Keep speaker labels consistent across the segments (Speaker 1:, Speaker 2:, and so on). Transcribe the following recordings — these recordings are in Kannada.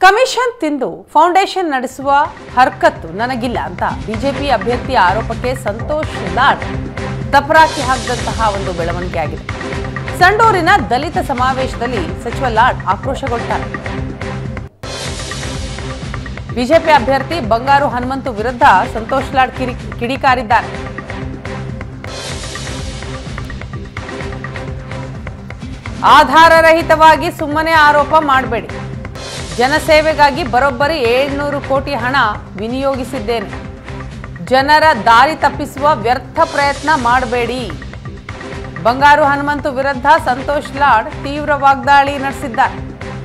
Speaker 1: ಕಮಿಷನ್ ತಿಂದು ಫೌಂಡೇಶನ್ ನಡೆಸುವ ಹರ್ಕತ್ತು ನನಗಿಲ್ಲ ಅಂತ ಬಿಜೆಪಿ ಅಭ್ಯರ್ಥಿ ಆರೋಪಕ್ಕೆ ಸಂತೋಷ್ ಲಾಡ್ ತಪರಾಕಿ ಹಾಕಿದಂತಹ ಒಂದು ಬೆಳವಣಿಗೆ ಆಗಿದೆ ಸಂಡೂರಿನ ದಲಿತ ಸಮಾವೇಶದಲ್ಲಿ ಸಚಿವ ಲಾಡ್ ಆಕ್ರೋಶಗೊಳ್ತಾರೆ ಬಿಜೆಪಿ ಅಭ್ಯರ್ಥಿ ಬಂಗಾರು ಹನುಮಂತು ವಿರುದ್ಧ ಸಂತೋಷ್ ಲಾಡ್ ಕಿರಿ ಕಿಡಿಕಾರಿದ್ದಾರೆ ಆಧಾರರಹಿತವಾಗಿ ಸುಮ್ಮನೆ ಆರೋಪ ಮಾಡಬೇಡಿ ಜನಸೇವೆಗಾಗಿ ಬರೋಬ್ಬರಿ ಏಳ್ನೂರು ಕೋಟಿ ಹಣ ವಿನಿಯೋಗಿಸಿದ್ದೇನೆ ಜನರ ದಾರಿ ತಪ್ಪಿಸುವ ವ್ಯರ್ಥ ಪ್ರಯತ್ನ ಮಾಡಬೇಡಿ ಬಂಗಾರು ಹನುಮಂತು ವಿರುದ್ಧ ಸಂತೋಷ್ ಲಾಡ್ ತೀವ್ರ ವಾಗ್ದಾಳಿ ನಡೆಸಿದ್ದಾರೆ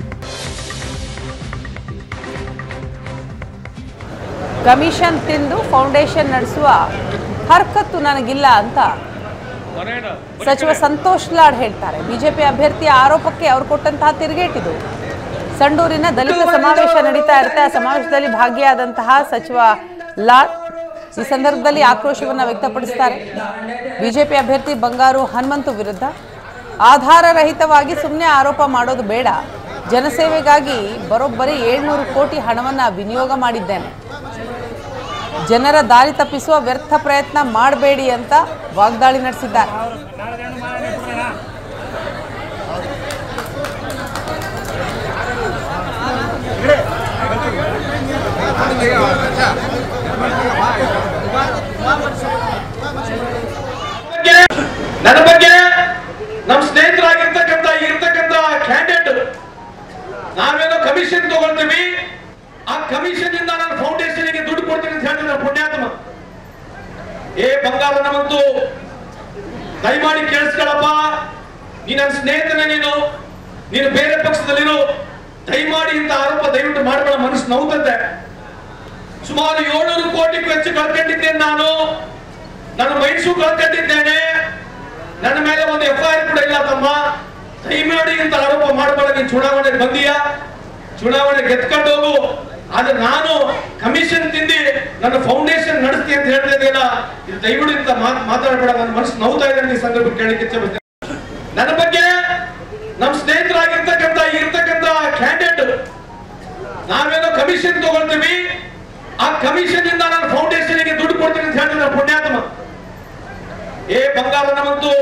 Speaker 1: ಕಮಿಷನ್ ತಿಂದು ಫೌಂಡೇಶನ್ ನಡೆಸುವ ಹರ್ಕತ್ತು ನನಗಿಲ್ಲ ಅಂತ ಸಚಿವ ಸಂತೋಷ್ ಲಾಡ್ ಹೇಳ್ತಾರೆ ಬಿಜೆಪಿ ಅಭ್ಯರ್ಥಿಯ ಆರೋಪಕ್ಕೆ ಅವರು ಕೊಟ್ಟಂತಹ ತಿರುಗೇಟಿದು ಸಂಡೂರಿನ ದಲಿತ ಸಮಾವೇಶ ನಡೀತಾ ಇರುತ್ತೆ ಆ ಸಮಾವೇಶದಲ್ಲಿ ಭಾಗಿಯಾದಂತಹ ಸಚಿವ ಲಾಡ್ ಈ ಸಂದರ್ಭದಲ್ಲಿ ಆಕ್ರೋಶವನ್ನ ವ್ಯಕ್ತಪಡಿಸ್ತಾರೆ ಬಿಜೆಪಿ ಅಭ್ಯರ್ಥಿ ಬಂಗಾರು ಹನುಮಂತು ವಿರುದ್ಧ ಆಧಾರರಹಿತವಾಗಿ ಸುಮ್ಮನೆ ಆರೋಪ ಮಾಡೋದು ಬೇಡ ಜನಸೇವೆಗಾಗಿ ಬರೋಬ್ಬರಿ ಏಳ್ನೂರು ಕೋಟಿ ಹಣವನ್ನ ವಿನಿಯೋಗ ಮಾಡಿದ್ದೇನೆ ಜನರ ದಾರಿ ತಪ್ಪಿಸುವ ವ್ಯರ್ಥ ಪ್ರಯತ್ನ ಮಾಡಬೇಡಿ ಅಂತ ವಾಗ್ದಾಳಿ ನಡೆಸಿದ್ದಾರೆ
Speaker 2: ಬಗ್ಗೆ ನನ್ನ ಬಗ್ಗೆ ನಮ್ಮ ಸ್ನೇಹಿತರಾಗಿರ್ತಕ್ಕಂಥ ಇರ್ತಕ್ಕಂಥ ಕ್ಯಾಂಡಿಡೇಟ್ ನಾವೇನೋ ಕಮಿಷನ್ ತಗೊಳ್ತೀವಿ ಆ ಕಮಿಷನ್ ಇಂದ ನಾನು ಫೌಂಡೇಶನ್ ಗೆ ದುಡ್ಡು ಕೊಡ್ತೀನಿ ಅಂತ ಹೇಳಿದ್ರೆ ಪುಣ್ಯಾತ್ಮ ಏ ಬಂಗಾರ ನಮ್ಮಂತೂ ದಯಮಾಡಿ ಕೇಳಿಸ್ಕೊಳಪ್ಪ ನೀ ನನ್ನ ಸ್ನೇಹಿತನೇ ನೀನು ನೀನು ಬೇರೆ ಪಕ್ಷದಲ್ಲಿರು ದಯಮಾಡಿ ಇಂಥ ಆರೋಪ ದಯವಿಟ್ಟು ಮಾಡಬೇಡ ಮನಸ್ಸು ನೋವುತ್ತೆ ಸುಮಾರು ಏಳ್ನೂರು ಕೋಟಿಗೂ ಹೆಚ್ಚು ಕಳ್ಕೊಂಡಿದ್ದೇನೆ ನಾನು ನನ್ನ ಮೈಸೂರು ಕಳ್ಕೊಂಡಿದ್ದೇನೆ ನನ್ನ ಮೇಲೆ ಒಂದು ಎಫ್ ಐ ಆರ್ ಕೂಡ ಇಲ್ಲ ತಮ್ಮ ದಯಮಾಡಿ ಇಂತ ಆರೋಪ ಮಾಡಬೇಡ ನೀನು ಚುನಾವಣೆಗೆ ಬಂದೀಯಾ ಚುನಾವಣೆ ಗೆದ್ಕೊಂಡು ಹೋಗು ಆದ್ರೆ ನಾನು ಕಮಿಷನ್ ತಿಂದಿ ನನ್ನ ಫೌಂಡೇಶನ್ ನಡೆಸ್ತೀನಿ ಅಂತ ಹೇಳ್ತಾ ಇದೆಯಲ್ಲ ಇದು ದಯವಿಟ್ಟು ಇಂತ ಮಾತ್- ಮಾತಾಡಬೇಡ ನನ್ನ ಮನಸ್ಸು ನೋವ್ತಾ ಇದೆ ಅಂತ ಈ ಸಂದರ್ಭ ಕೇಳಲಿಕ್ಕೆ ಇಚ್ಛೆ ಪಡ್ತೇನೆ. ನನ್ನ ಬಗ್ಗೆ ನಮ್ಮ ಸ್ನೇಹಿತರಾಗಿರ್ತಕ್ಕಂಥ ಇರ್ತಕ್ಕಂಥ ಕ್ಯಾಂಡಿಡೇಟ್ ನಾವೇನೋ ಕಮಿಷನ್ ತಗೊಳ್ತೀವಿ ಆ ಕಮಿಷನ್ ಇಂದ ನಾನು ಫೌಂಡೇಶನ್ ಗೆ ದುಡ್ಡು ಕೊಡ್ತೀನಿ ಅಂತ ಹೇಳಿದ್ರೆ ಪುಣ್ಯಾತ್ಮ ಏ ಬಂಗಾರ ನಮ್ಮಂತೂ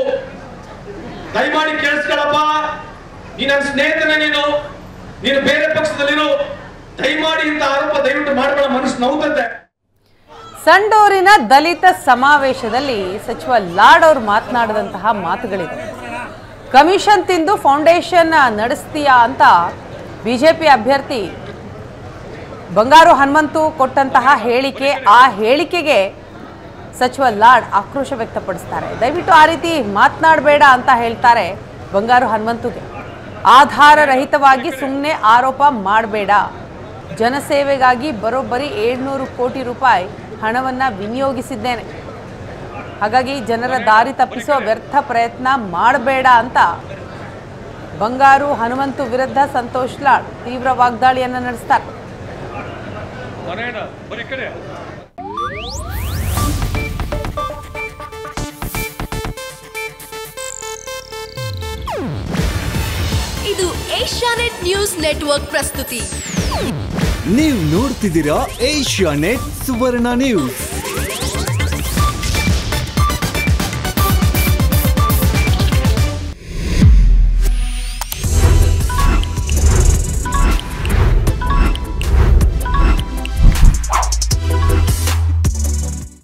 Speaker 2: ದಯಮಾಡಿ ಕೇಳಿಸ್ಕೊಳಪ್ಪ ನೀ ನನ್ನ ಸ್ನೇಹಿತನೇ ನೀನು ನೀನು ಬೇರೆ ಪಕ್ಷದಲ್ಲಿರು ದಯಮಾಡಿ ಇಂಥ ಆರೋಪ ದಯವಿಟ್ಟು ಮಾಡಬೇಡ ಮನಸ್ಸು ನೋವುತ್ತೆ
Speaker 1: ಸಂಡೂರಿನ ದಲಿತ ಸಮಾವೇಶದಲ್ಲಿ ಸಚಿವ ಲಾಡ್ ಅವರು ಮಾತನಾಡಿದಂತಹ ಮಾತುಗಳಿವೆ ಕಮಿಷನ್ ತಿಂದು ಫೌಂಡೇಶನ್ ನಡೆಸ್ತೀಯಾ ಅಂತ ಬಿಜೆಪಿ ಅಭ್ಯರ್ಥಿ ಬಂಗಾರು ಹನುಮಂತು ಕೊಟ್ಟಂತಹ ಹೇಳಿಕೆ ಆ ಹೇಳಿಕೆಗೆ ಸಚಿವ ಲಾಡ್ ಆಕ್ರೋಶ ವ್ಯಕ್ತಪಡಿಸ್ತಾರೆ ದಯವಿಟ್ಟು ಆ ರೀತಿ ಮಾತನಾಡಬೇಡ ಅಂತ ಹೇಳ್ತಾರೆ ಬಂಗಾರು ಹನುಮಂತುಗೆ ಆಧಾರರಹಿತವಾಗಿ ಸುಮ್ಮನೆ ಆರೋಪ ಮಾಡಬೇಡ ಜನಸೇವೆಗಾಗಿ ಬರೋಬ್ಬರಿ ಏಳ್ನೂರು ಕೋಟಿ ರೂಪಾಯಿ ಹಣವನ್ನು ವಿನಿಯೋಗಿಸಿದ್ದೇನೆ ಹಾಗಾಗಿ ಜನರ ದಾರಿ ತಪ್ಪಿಸುವ ವ್ಯರ್ಥ ಪ್ರಯತ್ನ ಮಾಡಬೇಡ ಅಂತ ಬಂಗಾರು ಹನುಮಂತು ವಿರುದ್ಧ ಸಂತೋಷ್ ಲಾಡ್ ತೀವ್ರ ವಾಗ್ದಾಳಿಯನ್ನು ನಡೆಸ್ತಾರೆ
Speaker 3: ಇದು ಏಷ್ಯಾನೆಟ್ ನ್ಯೂಸ್ ನೆಟ್ವರ್ಕ್ ಪ್ರಸ್ತುತಿ
Speaker 4: ನೀವು ನೋಡ್ತಿದ್ದೀರಾ ಏಷ್ಯಾ ನೆಟ್ ಸುವರ್ಣ ನ್ಯೂಸ್